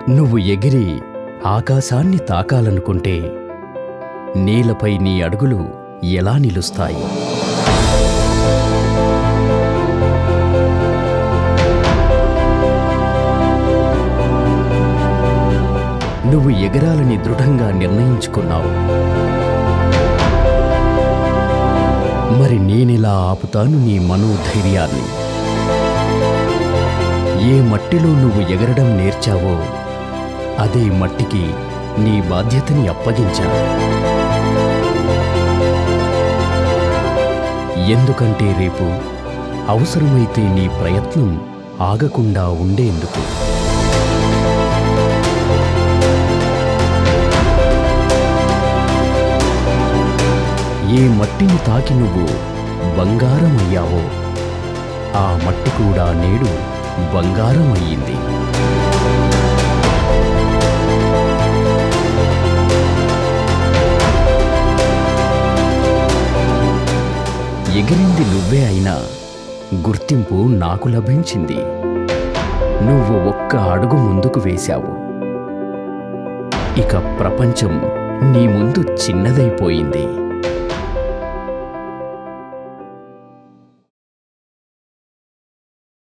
నువ్వు ఎగిరి ఆకాశాన్ని తాకాలనుకుంటే నేలపై నీ అడుగులు ఎలా నిలుస్తాయి నువ్వు ఎగరాలని దృఢంగా నిర్ణయించుకున్నావు మరి నేనెలా ఆపుతాను నీ మనోధైర్యాన్ని ఏ మట్టిలో నువ్వు ఎగరడం నేర్చావో అదే మట్టికి నీ బాధ్యతని అప్పగించా ఎందుకంటే రేపు అవసరమైతే నీ ప్రయత్నం ఆగకుండా ఉండేందుకు ఏ మట్టిని తాకి నువ్వు బంగారం అయ్యావో ఆ మట్టి కూడా నేడు బంగారం అయ్యింది ఎగిరింది నువ్వే అయినా గుర్తింపు నాకు లభించింది నువ్వు ఒక్క అడుగు ముందుకు వేశావు ఇక ప్రపంచం నీ ముందు చిన్నదైపోయింది